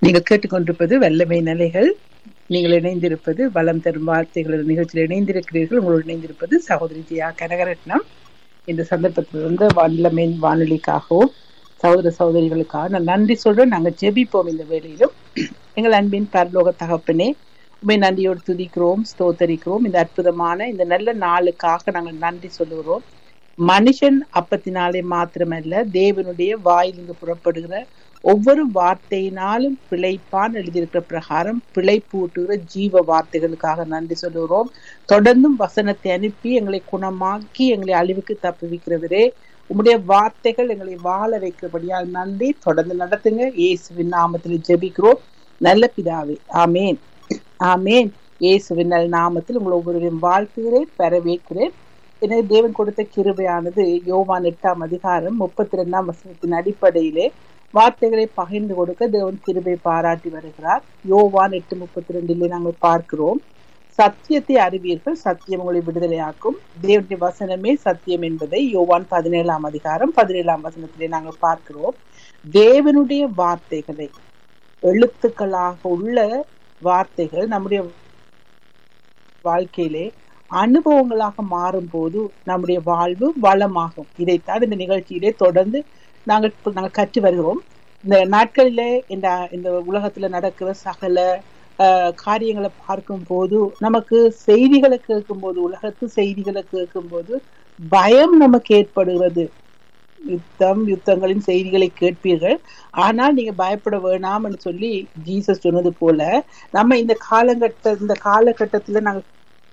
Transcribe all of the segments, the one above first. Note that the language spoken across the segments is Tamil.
நீங்கள் கேட்டுக்கொண்டிருப்பது வல்லமை நிலைகள் நீங்கள் இணைந்திருப்பது வளம் தரும் வார்த்தைகள் நிகழ்ச்சியில் இணைந்திருக்கிறீர்கள் உங்களோடு இணைந்திருப்பது சகோதரி ஜியா கனகரட்னம் இந்த சந்தர்ப்பத்தில் வந்து வல்லமை வானொலிக்காகவும் சகோதர சகோதரிகளுக்காக நான் நன்றி சொல்றேன் நாங்கள் ஜெபிப்போம் இந்த வேளையிலும் எங்கள் அன்பின் பரலோக தகப்பனே உண்மை நன்றியோடு துதிக்கிறோம் ஸ்தோத்தரிக்கிறோம் இந்த அற்புதமான இந்த நல்ல நாளுக்காக நாங்கள் நன்றி சொல்லுகிறோம் மனுஷன் அப்பத்தினாலே மாத்திரமல்ல தேவனுடைய வாயிலிருந்து புறப்படுகிற ஒவ்வொரு வார்த்தையினாலும் பிழைப்பான் எழுதியிருக்கிற பிரகாரம் பிழைப்பூட்டுகிற ஜீவ வார்த்தைகளுக்காக நன்றி சொல்லுகிறோம் தொடர்ந்தும் வசனத்தை அனுப்பி எங்களை குணமாக்கி எங்களை அழிவுக்கு தப்புவிக்கிறவரே உம்முடைய வார்த்தைகள் எங்களை வாழ வைக்கிறபடியால் நன்றி தொடர்ந்து நடத்துங்க இயேசுவின் நாமத்தில் ஜெபிக்கிறோம் நல்ல பிதாவே ஆமேன் ஆமேன் இயேசுவின் நல்ல நாமத்தில் உங்களை ஒவ்வொருவரையும் வாழ்த்துகிறேன் வரவேற்கிறேன் எனவே தேவன் கொடுத்த கிருபையானது யோவான் எட்டாம் அதிகாரம் முப்பத்தி ரெண்டாம் வசனத்தின் அடிப்படையிலே வார்த்தைகளை பகிர்ந்து கொடுக்க தேவன் கிருபை பாராட்டி வருகிறார் யோவான் எட்டு முப்பத்தி ரெண்டிலே நாங்கள் பார்க்கிறோம் சத்தியத்தை அறிவீர்கள் சத்தியம் உங்களை விடுதலையாக்கும் தேவனுடைய வசனமே சத்தியம் என்பதை யோவான் பதினேழாம் அதிகாரம் பதினேழாம் வசனத்திலே நாங்கள் பார்க்கிறோம் தேவனுடைய வார்த்தைகளை எழுத்துக்களாக உள்ள வார்த்தைகள் நம்முடைய வாழ்க்கையிலே அனுபவங்களாக மாறும் போது நம்முடைய வாழ்வு வளமாகும் இதைத்தான் இந்த நிகழ்ச்சியிலே தொடர்ந்து நாங்கள் நாங்கள் கற்று வருகிறோம் இந்த நாட்களிலே இந்த இந்த உலகத்துல நடக்கிற சகல காரியங்களை பார்க்கும் போது நமக்கு செய்திகளை கேட்கும் போது உலகத்து செய்திகளை கேட்கும் போது பயம் நமக்கு ஏற்படுகிறது யுத்தம் யுத்தங்களின் செய்திகளை கேட்பீர்கள் ஆனால் நீங்க பயப்பட வேணாம்னு சொல்லி ஜீசஸ் சொன்னது போல நம்ம இந்த காலகட்ட இந்த காலகட்டத்துல நாங்க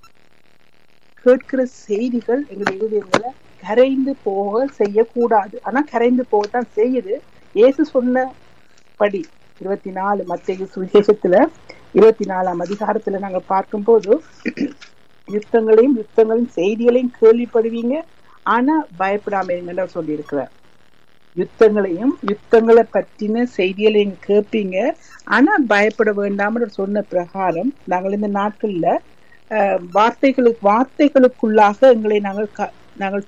கேட்கிற செய்திகள் எங்களுடைய இருதயங்களை கரைந்து போக செய்யக்கூடாது ஆனா கரைந்து போகத்தான் செய்யுது இயேசு சொன்னபடி இருபத்தி நாலு மத்திய சுவிசேஷத்துல இருபத்தி நாலாம் அதிகாரத்துல நாங்க பார்க்கும்போது யுத்தங்களையும் யுத்தங்களின் செய்திகளையும் கேள்விப்படுவீங்க ஆனா பயப்படாம இருங்கன்னு சொல்லி இருக்கிறார் யுத்தங்களையும் யுத்தங்களை பற்றின செய்திகளையும் கேட்பீங்க ஆனா பயப்பட வேண்டாம்னு சொன்ன பிரகாரம் நாங்கள் இந்த நாட்கள்ல வார்த்தைகளுக்கு வார்த்தைகளுக்குள்ளாக எங்களை நாங்கள் நாங்கள்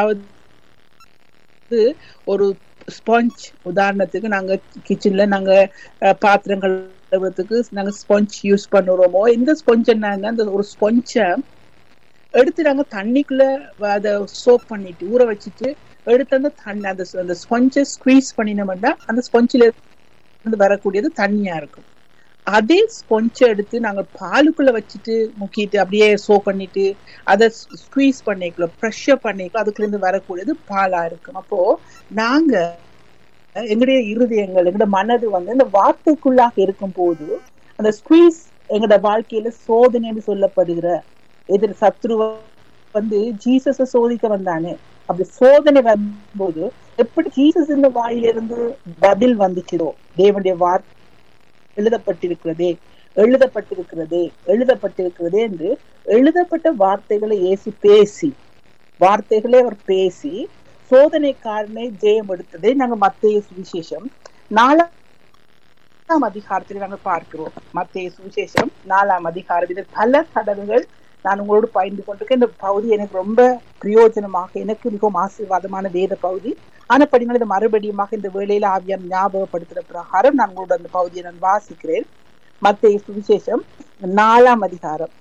அதாவது ஒரு ஸ்பாஞ்ச் உதாரணத்துக்கு நாங்க கிச்சன்ல நாங்க பாத்திரம் கழுவுறதுக்கு நாங்க ஸ்பாஞ்ச் யூஸ் பண்ணுறோமோ இந்த ஸ்பாஞ்ச் என்னங்க அந்த ஒரு ஸ்பாஞ்சை எடுத்து நாங்க தண்ணிக்குள்ள அதை சோப் பண்ணிட்டு ஊற வச்சுட்டு எடுத்து அந்த தண்ணி அந்த அந்த ஸ்பொஞ்சை ஸ்குவீஸ் பண்ணினோம்னா அந்த ஸ்பொஞ்சில இருந்து வரக்கூடியது தண்ணியா இருக்கும் அதே ஸ்பொஞ்சை எடுத்து நாங்க பாலுக்குள்ள வச்சுட்டு முக்கிட்டு அப்படியே சோ பண்ணிட்டு அதை ஸ்குவீஸ் பண்ணிக்கல ப்ரெஷர் பண்ணிக்கல அதுக்குள்ள இருந்து வரக்கூடியது பாலா இருக்கும் அப்போ நாங்க எங்களுடைய இருதயங்கள் எங்களோட மனது வந்து இந்த வார்த்தைக்குள்ளாக இருக்கும் போது அந்த ஸ்குவீஸ் எங்களோட வாழ்க்கையில சோதனைன்னு சொல்லப்படுகிற எதிர் சத்ருவ வந்து ஜீசஸ சோதிக்க வந்தானே அப்படி சோதனை வரும்போது எப்படி ஜீசஸ் இந்த வாயிலிருந்து பதில் வந்துச்சதோ தேவனுடைய வார்த்தை எழுதப்பட்டிருக்கிறதே எழுதப்பட்டிருக்கிறதே எழுதப்பட்டிருக்கிறதே என்று எழுதப்பட்ட வார்த்தைகளை ஏசி பேசி வார்த்தைகளே அவர் பேசி சோதனைக்காரனை ஜெயம் எடுத்ததை நாங்க மத்திய சுவிசேஷம் நாலாம் அதிகாரத்தில் நாங்கள் பார்க்கிறோம் மத்திய சுவிசேஷம் நாலாம் அதிகாரம் இது பல தடவைகள் நான் உங்களோடு பகிர்ந்து கொண்டிருக்கேன் இந்த பகுதி எனக்கு ரொம்ப பிரயோஜனமாக எனக்கு மிகவும் ஆசீர்வாதமான வேத பகுதி ஆனா படிங்கள் இந்த மறுபடியுமாக இந்த வேளையில ஆவியம் ஞாபகப்படுத்துற பிரகாரம் நான் உங்களோட அந்த பகுதியை நான் வாசிக்கிறேன் மத்திய சுவிசேஷம் நாலாம் அதிகாரம்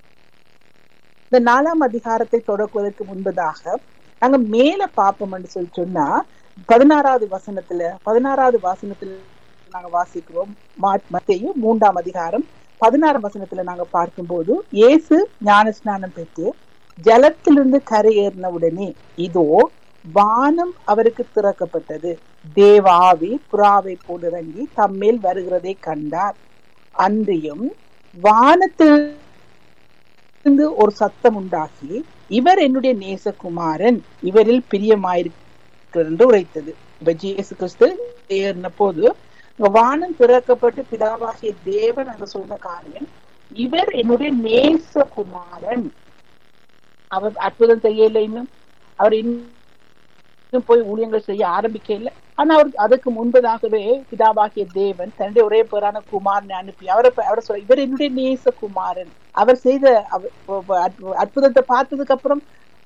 இந்த நாலாம் அதிகாரத்தை தொடக்குவதற்கு முன்பதாக நாங்க மேல பார்ப்போம்னு சொல்லி சொன்னா பதினாறாவது வசனத்துல பதினாறாவது வசனத்துல நாங்க வாசிக்கிறோம் மத்திய மூன்றாம் அதிகாரம் பதினாறாம் வசனத்துல நாங்க பார்க்கும்போது இயேசு ஞான ஸ்நானம் பெற்று ஜலத்திலிருந்து கரையேறின உடனே இதோ வானம் அவருக்கு திறக்கப்பட்டது தேவாவி புறாவை போலிறங்கி தம்மேல் வருகிறதை கண்டார் அன்றியும் வானத்திலிருந்து ஒரு சத்தம் உண்டாகி இவர் என்னுடைய நேசகுமாரன் இவரில் பிரியமாயிருக்கிறார் என்று உரைத்தது இப்ப ஜேசு கிறிஸ்து ஏறின போது வானம் திறக்கப்பட்டு பிதாவாகிய தேவன் என்று சொன்ன காரியம் இவர் என்னுடைய நேசகுமாரன் அவர் அற்புதம் செய்யல இன்னும் அவர் இன்னும் போய் ஊழியங்கள் செய்ய ஆரம்பிக்க இல்லை ஆனா அவர் அதுக்கு முன்பதாகவே பிதாவாகிய தேவன் தன்னுடைய ஒரே பேரான குமாரனை அனுப்பி அவரை அவரை சொல்ல இவர் என்னுடைய நேச குமாரன் அவர் செய்த அற்புதத்தை பார்த்ததுக்கு அப்புறம்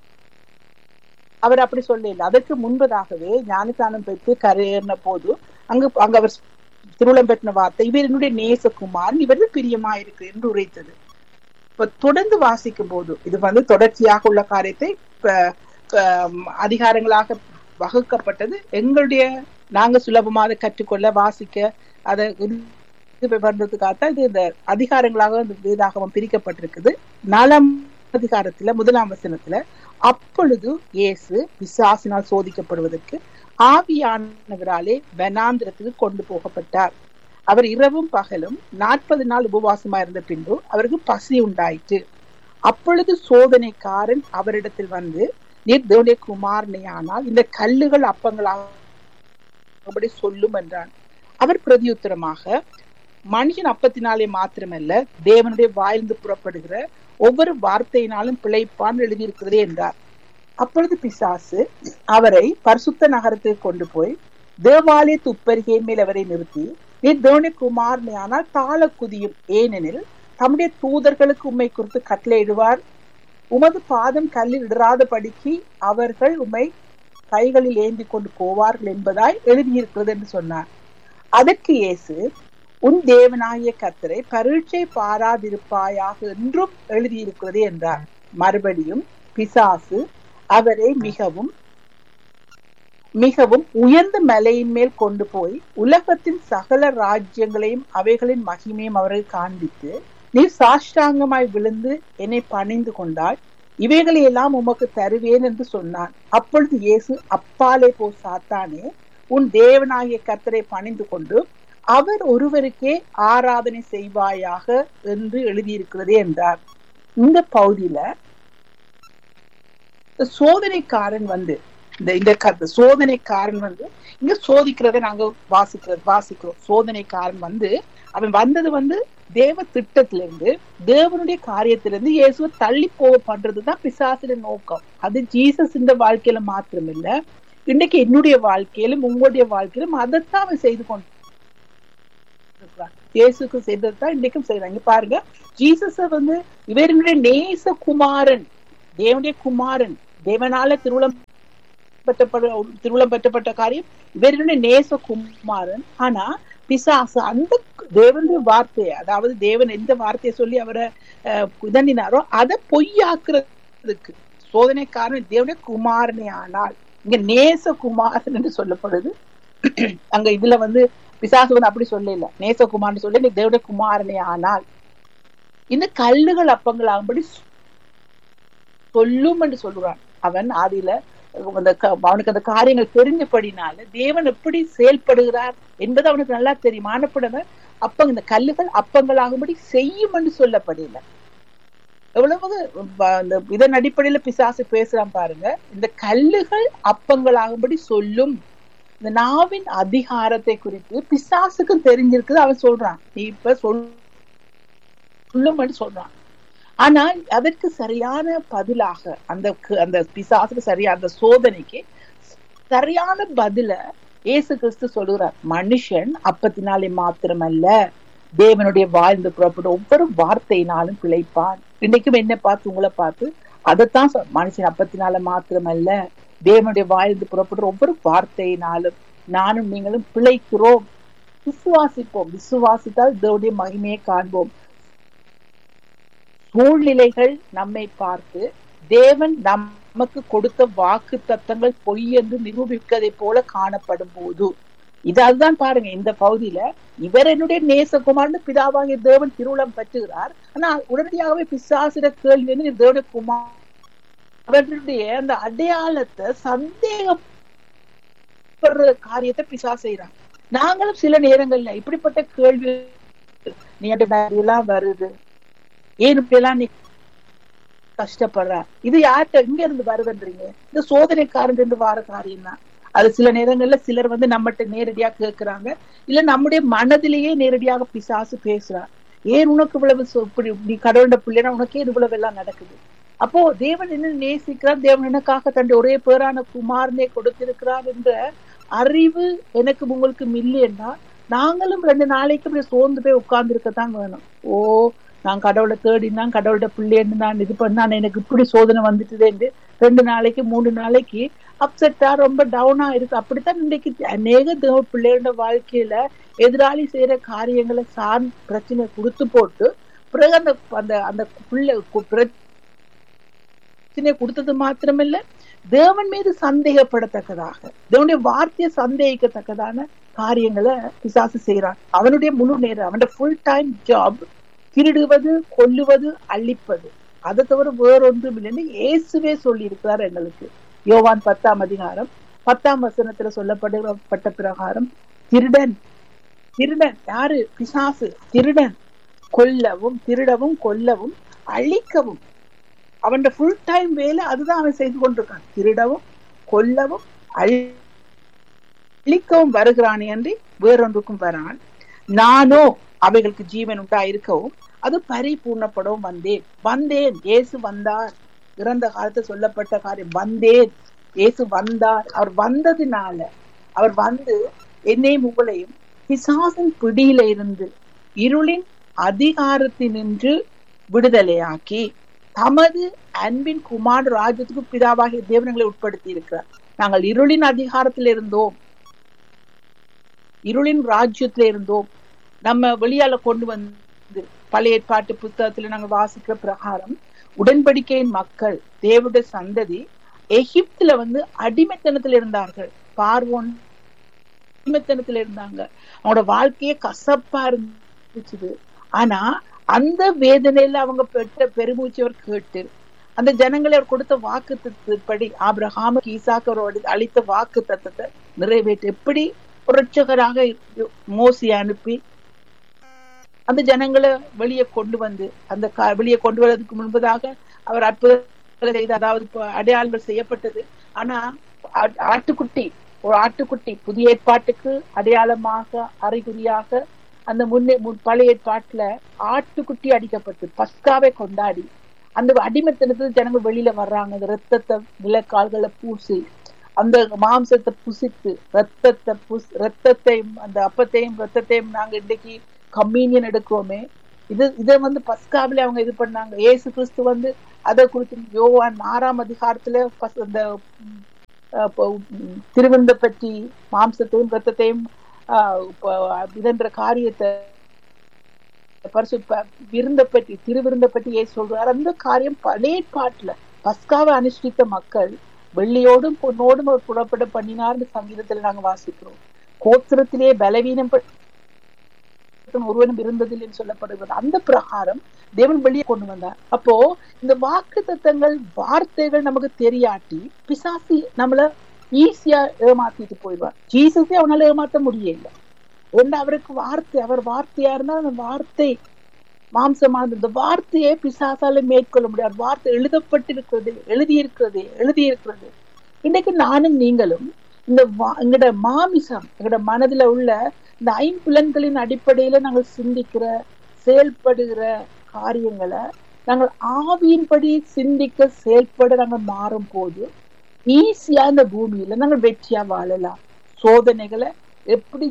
அவர் அப்படி சொல்லல அதற்கு முன்பதாகவே ஞானஸ்தானம் பெற்று கரையேறின போது அங்கு அங்க அவர் திருளம் பெற்ற வார்த்தை இவர் என்னுடைய நேசகுமார் இவரது பிரியமா இருக்கு என்று உரைத்தது இப்ப தொடர்ந்து வாசிக்கும் போது இது வந்து தொடர்ச்சியாக உள்ள காரியத்தை அதிகாரங்களாக வகுக்கப்பட்டது எங்களுடைய நாங்க சுலபமாக கற்றுக்கொள்ள வாசிக்க அதை வர்றதுக்காகத்தான் இது இந்த அதிகாரங்களாக இந்த வேதாகமம் பிரிக்கப்பட்டிருக்குது நாலாம் அதிகாரத்துல முதலாம் வசனத்துல அப்பொழுது இயேசு பிசாசினால் சோதிக்கப்படுவதற்கு ஆவியானவராலே வனாந்திரத்துக்கு கொண்டு போகப்பட்டார் அவர் இரவும் பகலும் நாற்பது நாள் உபவாசமா இருந்த பின்பு அவருக்கு பசி உண்டாயிற்று அப்பொழுது சோதனைக்காரன் அவரிடத்தில் வந்து நீர் தேவனுடைய குமாரனை ஆனால் இந்த கல்லுகள் அப்பங்களாக சொல்லும் என்றான் அவர் பிரதியுத்தரமாக மனுஷன் அப்பத்தினாலே மாத்திரமல்ல தேவனுடைய வாய்ந்து புறப்படுகிற ஒவ்வொரு வார்த்தையினாலும் பிழைப்பான் எழுதியிருக்கிறதே என்றார் அப்பொழுது பிசாசு அவரை பரிசுத்த நகரத்துக்கு கொண்டு போய் தேவாலய துப்பருகே மேல் அவரை நிறுத்தி நீர் தேவனுடைய குமாரனை ஆனால் தாள குதியும் ஏனெனில் தம்முடைய தூதர்களுக்கு உண்மை குறித்து கட்டளையிடுவார் உமது பாதம் கல்லில் இடராதபடிக்கு அவர்கள் உண்மை கைகளில் ஏந்தி கொண்டு போவார்கள் என்பதாய் எழுதியிருக்கிறது என்று சொன்னார் அதற்கு இயேசு உன் தேவனாகிய கத்தரை பரீட்சை பாராதிருப்பாயாக என்றும் எழுதியிருக்கிறது என்றார் மறுபடியும் பிசாசு அவரை மிகவும் மிகவும் உயர்ந்த மலையின் மேல் கொண்டு போய் உலகத்தின் சகல ராஜ்யங்களையும் அவைகளின் மகிமையும் அவர்கள் காண்பித்து நீ சாஷ்டாங்கமாய் விழுந்து என்னை பணிந்து கொண்டால் இவைகளை எல்லாம் உமக்கு தருவேன் என்று சொன்னான் அப்பொழுது இயேசு அப்பாலே போ சாத்தானே உன் தேவனாகிய கர்த்தரை பணிந்து கொண்டு அவர் ஒருவருக்கே ஆராதனை செய்வாயாக என்று எழுதியிருக்கிறதே என்றார் இந்த பகுதியில சோதனைக்காரன் வந்து இந்த இந்த சோதனைக்காரன் வந்து இங்க சோதிக்கிறத நாங்க வாசிக்கிறது வாசிக்கிறோம் சோதனைக்காரன் வந்து அவன் வந்தது வந்து தேவ திட்டத்துல இருந்து தேவனுடைய காரியத்திலிருந்து இயேசுவை தள்ளி போக பண்றதுதான் பிசாசுடைய நோக்கம் அது ஜீசஸ் இந்த வாழ்க்கையில மாத்திரம் இல்ல இன்னைக்கு என்னுடைய வாழ்க்கையிலும் உங்களுடைய தேவனுடைய வாழ்க்கையிலும் அதைத்தான் அவன் செய்து கொண்டு இயேசுக்கு செய்ததுதான் இன்னைக்கும் செய்யறாங்க பாருங்க ஜீசஸ வந்து இவருடைய நேச குமாரன் தேவனுடைய குமாரன் தேவனால திருவுளம் பெற்றப்பட திருவுளம் பெற்றப்பட்ட காரியம் இவருடைய நேச குமாரன் ஆனா பிசாசு அந்த தேவனுடைய வார்த்தையை அதாவது தேவன் எந்த வார்த்தையை சொல்லி அவரை இதண்டினாரோ அதை பொய்யாக்குறதுக்கு சோதனைக்காரன் தேவனுடைய குமாரனே ஆனால் இங்க நேச குமாரன் என்று சொல்லப்படுது அங்க இதுல வந்து பிசாசு வந்து அப்படி சொல்லல நேசகுமார்னு சொல்லி நீ தேவனுடைய குமாரனே ஆனால் இந்த கல்லுகள் அப்பங்கள் ஆகும்படி சொல்லும் என்று சொல்லுறான் அவன் ஆதியில அந்த அவனுக்கு அந்த காரியங்கள் தெரிஞ்சபடினால தேவன் எப்படி செயல்படுகிறார் என்பது அவனுக்கு நல்லா தெரியும் ஆனப்படவன் அப்ப இந்த கல்லுகள் அப்பங்களாகும்படி செய்யும் என்று சொல்லப்படல எவ்வளவு இந்த இதன் அடிப்படையில பிசாசு பேசுறான் பாருங்க இந்த கல்லுகள் அப்பங்களாகும்படி சொல்லும் இந்த நாவின் அதிகாரத்தை குறித்து பிசாசுக்கும் தெரிஞ்சிருக்குது அவன் சொல்றான் நீ இப்ப சொல்லும் சொல்றான் ஆனால் அதற்கு சரியான பதிலாக அந்த அந்த பிசாசுக்கு சரியான அந்த சோதனைக்கு சரியான பதில இயேசு கிறிஸ்து சொல்லுகிறார் மனுஷன் அப்பத்தினாலே மாத்திரமல்ல தேவனுடைய வாழ்ந்து புறப்படும் ஒவ்வொரு வார்த்தையினாலும் பிழைப்பான் இன்னைக்கும் என்ன பார்த்து உங்களை பார்த்து அதைத்தான் மனுஷன் அப்பத்தினால மாத்திரமல்ல தேவனுடைய வாழ்ந்து புறப்படுற ஒவ்வொரு வார்த்தையினாலும் நானும் நீங்களும் பிழைக்கிறோம் விசுவாசிப்போம் விசுவாசித்தால் தேவனுடைய மகிமையை காண்போம் சூழ்நிலைகள் நம்மை பார்த்து தேவன் நமக்கு கொடுத்த வாக்கு தத்தங்கள் பொய் என்று நிரூபிக்கதை போல காணப்படும் போது இது அதுதான் பாருங்க இந்த பகுதியில இவர் என்னுடைய நேசகுமார்னு பிதாவாகிய தேவன் திருவுளம் பெற்றுகிறார் ஆனா உடனடியாகவே பிசாசிட கேள்வி வந்து தேவனுடைய குமார் அவர்களுடைய அந்த அடையாளத்தை சந்தேகப்படுற காரியத்தை பிசா செய்யறாங்க நாங்களும் சில நேரங்கள்ல இப்படிப்பட்ட கேள்வி நீ எல்லாம் வருது ஏன் இப்படி எல்லாம் நீ கஷ்டப்படுற இது யார்கிட்ட எங்க இருந்து வருதுன்றீங்க இந்த சோதனைக்காரன் இருந்து வார காரியம் தான் அது சில நேரங்கள்ல சிலர் வந்து நம்மகிட்ட நேரடியா கேட்கிறாங்க இல்ல நம்முடைய மனதிலேயே நேரடியாக பிசாசு பேசுறா ஏன் உனக்கு இவ்வளவு இப்படி நீ கடவுள பிள்ளைனா உனக்கே இவ்வளவு எல்லாம் நடக்குது அப்போ தேவன் என்ன நேசிக்கிறார் தேவன் எனக்காக தன்னுடைய ஒரே பேரான குமாரனை கொடுத்திருக்கிறார் என்ற அறிவு எனக்கு உங்களுக்கு மில்லியன்னா நாங்களும் ரெண்டு நாளைக்கு இப்படி சோர்ந்து போய் உட்கார்ந்து இருக்கத்தான் வேணும் ஓ நான் கடவுளை தேடினான் கடவுளோட பிள்ளைன்னு நான் இது பண்ணான் எனக்கு இப்படி சோதனை வந்துட்டுதேன்னு ரெண்டு நாளைக்கு மூணு நாளைக்கு அப்செட்டா ரொம்ப டவுனா இருக்கு அப்படித்தான் இன்றைக்கு அநேக தேவ பிள்ளைகளோட வாழ்க்கையில எதிராளி செய்யற காரியங்களை சார்ந்த பிரச்சனை கொடுத்து போட்டு பிறகு அந்த அந்த அந்த பிள்ளை கு- பிரச்சனை கொடுத்தது மாத்திரமில்ல தேவன் மீது சந்தேகப்படத்தக்கதாக தேவனுடைய வார்த்தையை சந்தேகிக்கத்தக்கதான காரியங்களை பிசாசு செய்யறான் அவனுடைய முழு நேரம் அவனுடைய ஃபுல் டைம் ஜாப் திருடுவது கொல்லுவது அழிப்பது அதை தவிர வேறொன்றும் இல்லைன்னு இயேசுவே சொல்லி இருக்கிறார் எங்களுக்கு யோவான் பத்தாம் அதிகாரம் பத்தாம் வசனத்துல சொல்லப்பட்ட பிரகாரம் திருடன் திருடன் யாரு பிசாசு திருடன் கொல்லவும் திருடவும் கொல்லவும் அழிக்கவும் அவன் ஃபுல் டைம் வேலை அதுதான் அவன் செய்து கொண்டிருக்கான் திருடவும் கொல்லவும் அழிக்கவும் வருகிறானே அன்றி வேறொன்றுக்கும் வரான் நானோ அவைகளுக்கு ஜீவன் உண்டா இருக்கவும் அது பரிபூர்ணப்படவும் வந்தேன் வந்தேன் இயேசு வந்தார் இறந்த காலத்துல சொல்லப்பட்ட காரியம் வந்தேன் இயேசு வந்தார் அவர் வந்ததுனால அவர் வந்து என்னையும் உங்களையும் பிசாசின் பிடியில இருந்து இருளின் அதிகாரத்தினின்று விடுதலையாக்கி தமது அன்பின் குமார் ராஜ்யத்துக்கு பிதாவாகிய தேவனங்களை உட்படுத்தி இருக்கிறார் நாங்கள் இருளின் அதிகாரத்தில் இருந்தோம் இருளின் ராஜ்யத்துல இருந்தோம் நம்ம வெளியால கொண்டு வந்து பழைய ஏற்பாட்டு புத்தகத்துல நாங்கள் வாசிக்கிற பிரகாரம் உடன்படிக்கையின் மக்கள் தேவடைய சந்ததி எகிப்துல வந்து அடிமைத்தனத்துல இருந்தார்கள் பார்வோன் அடிமைத்தனத்துல இருந்தாங்க அவங்களோட வாழ்க்கையே கசப்பா இருந்துச்சு ஆனா அந்த வேதனையில அவங்க பெற்ற பெருமூச்சவர் கேட்டு அந்த ஜனங்களை அவர் கொடுத்த வாக்கு தத்துவப்படி ஆபிரஹாமுக்கு ஈசாக்கரோடு அளித்த வாக்கு தத்துவத்தை நிறைவேற்ற எப்படி புரட்சகராக மோசி அனுப்பி அந்த ஜனங்களை வெளியே கொண்டு வந்து அந்த வெளியே கொண்டு வருவதற்கு முன்பதாக அவர் அற்புதம் செய்த அதாவது அடையாளங்கள் செய்யப்பட்டது ஆனா ஆட்டுக்குட்டி ஒரு ஆட்டுக்குட்டி புதிய ஏற்பாட்டுக்கு அடையாளமாக அறிகுறியாக அந்த முன்னே பழைய ஏற்பாட்டுல ஆட்டுக்குட்டி அடிக்கப்பட்டு பஸ்காவை கொண்டாடி அந்த அடிமைத்தனத்துல ஜனங்கள் வெளியில வர்றாங்க அந்த ரத்தத்தை விலக்கால்களை பூசி அந்த மாம்சத்தை புசித்து ரத்தத்தை புஸ் ரத்தத்தையும் அந்த அப்பத்தையும் ரத்தத்தையும் நாங்க இன்னைக்கு கம்யூனியன் எடுக்கிறோமே இது இதை வந்து பஸ்காவில அவங்க இது பண்ணாங்க ஏசு கிறிஸ்து வந்து அதை குறித்து யோவான் ஆறாம் அதிகாரத்துல அந்த திருவிந்த பற்றி மாம்சத்தையும் ரத்தத்தையும் இதன்ற காரியத்தை பரிசு விருந்த பற்றி திருவிருந்த பற்றி ஏ சொல்றார் அந்த காரியம் பழைய பாட்டுல பஸ்காவை அனுஷ்டித்த மக்கள் வெள்ளியோடும் பொண்ணோடும் அவர் புறப்பட பண்ணினார்னு சங்கீதத்துல நாங்க வாசிக்கிறோம் கோத்திரத்திலே பலவீனம் ஒருவனும் இருந்ததில்லைன்னு சொல்லப்படுகிறது அந்த பிரகாரம் தேவன் வெளியே கொண்டு வந்தார் அப்போ இந்த வாக்கு தத்தங்கள் வார்த்தைகள் நமக்கு தெரியாட்டி பிசாசி நம்மள ஈஸியா ஏமாத்திட்டு போயிடுவார் ஜீசஸே அவனால ஏமாத்த முடியல ஏன்னா அவருக்கு வார்த்தை அவர் வார்த்தையா இருந்தா அந்த வார்த்தை மாம்சமானது இந்த வார்த்தையே பிசாசால மேற்கொள்ள முடியாது வார்த்தை எழுதப்பட்டிருக்கிறது எழுதியிருக்கிறது எழுதியிருக்கிறது இன்னைக்கு நானும் நீங்களும் இந்த எங்கட மாமிசம் எங்கட மனதுல உள்ள இந்த ஐம்புலன்களின் அடிப்படையில நாங்கள் சிந்திக்கிற செயல்படுகிற காரியங்களை நாங்கள் ஆவியின்படி சிந்திக்க செயல்பட நாங்கள் மாறும் போது ஈஸியா இந்த பூமியில நாங்கள் வெற்றியா வாழலாம் சோதனைகளை எப்படி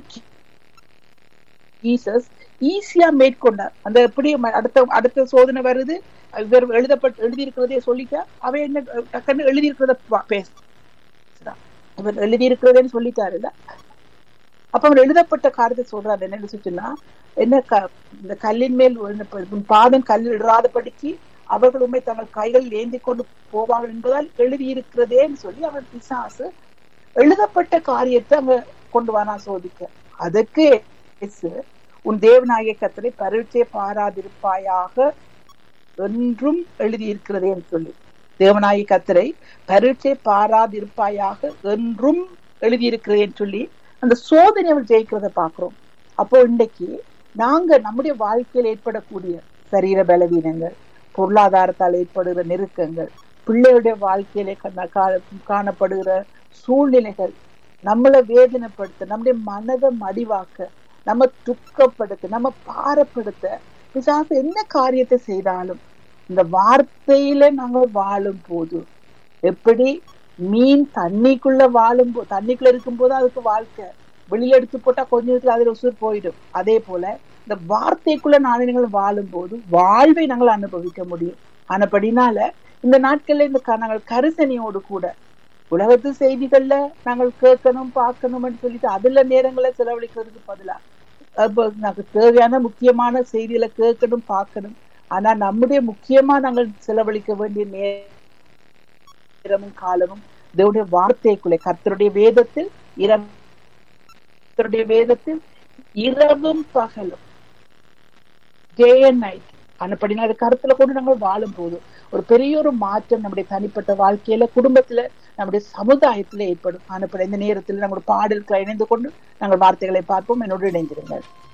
ஜீசஸ் ஈஸியா மேற்கொண்டார் அந்த எப்படி அடுத்த அடுத்த சோதனை வருது இவர் எழுதப்பட்டு எழுதியிருக்கிறதே சொல்லிட்டா அவ என்ன டக்குன்னு எழுதியிருக்கிறத பேசுறான் இவர் எழுதியிருக்கிறதேன்னு சொல்லிட்டாரு இல்ல அப்ப அவர் எழுதப்பட்ட காரியத்தை சொல்றாரு என்ன சொன்னா என்ன இந்த கல்லின் மேல் பாதம் கல்லில் இடாதபடிக்கு அவர்கள் உண்மை தங்கள் கைகள் ஏந்தி கொண்டு போவார்கள் என்பதால் எழுதியிருக்கிறதேன்னு சொல்லி அவர் பிசாசு எழுதப்பட்ட காரியத்தை அவங்க கொண்டு வானா சோதிக்க அதற்கு உன் தேவநாயக கத்தரை பரீட்சை பாராதிருப்பாயாக என்றும் எழுதியிருக்கிறதேன்னு சொல்லி தேவநாயக கத்தரை பரீட்சை பாராதிருப்பாயாக என்றும் எழுதியிருக்கிறதேன்னு சொல்லி அந்த சோதனை அவள் ஜெயிக்கிறத பாக்குறோம் அப்போ இன்னைக்கு நாங்க நம்முடைய வாழ்க்கையில் ஏற்படக்கூடிய சரீர பலவீனங்கள் பொருளாதாரத்தால் ஏற்படுகிற நெருக்கங்கள் பிள்ளையுடைய வாழ்க்கையிலே காணப்படுகிற சூழ்நிலைகள் நம்மளை வேதனைப்படுத்த நம்முடைய மனதை மடிவாக்க நம்ம துக்கப்படுத்த நம்ம பாரப்படுத்த பிசாசு என்ன காரியத்தை செய்தாலும் இந்த வார்த்தையில நாங்க வாழும் போது எப்படி மீன் தண்ணிக்குள்ள வாழும் போ தண்ணிக்குள்ள இருக்கும் போது அதுக்கு வாழ்க்கை வெளியில எடுத்து போட்டா கொஞ்ச நேரத்துல அதுல உசுர் போயிடும் அதே போல இந்த வார்த்தைக்குள்ள நாளினங்கள் வாழும் போது வாழ்வை நாங்கள் அனுபவிக்க முடியும் ஆனபடினால இந்த நாட்கள்ல இந்த நாங்கள் கரிசனையோடு கூட உலகத்து செய்திகள்ல நாங்கள் கேட்கணும் பார்க்கணும்னு சொல்லிட்டு அதுல நேரங்களை செலவழிக்கிறதுக்கு பதிலா அப்ப நமக்கு தேவையான முக்கியமான செய்திகளை கேட்கணும் பார்க்கணும் ஆனா நம்முடைய முக்கியமா நாங்கள் செலவழிக்க வேண்டிய நேரமும் காலமும் தேவனுடைய வார்த்தைக்குள்ளே கர்த்தருடைய வேதத்தில் இரவு கர்த்தருடைய வேதத்தில் இரவும் பகலும் டே அண்ட் நைட் ஆனப்படினா அது கருத்துல கொண்டு நாங்கள் வாழும் போது ஒரு பெரிய ஒரு மாற்றம் நம்முடைய தனிப்பட்ட வாழ்க்கையில குடும்பத்துல நம்முடைய சமுதாயத்துல ஏற்படும் ஆனப்பட இந்த நேரத்தில் நம்முடைய பாடல்களை இணைந்து கொண்டு நாங்கள் வார்த்தைகளை பார்ப்போம் என்னோடு இணைந்திருங்கள்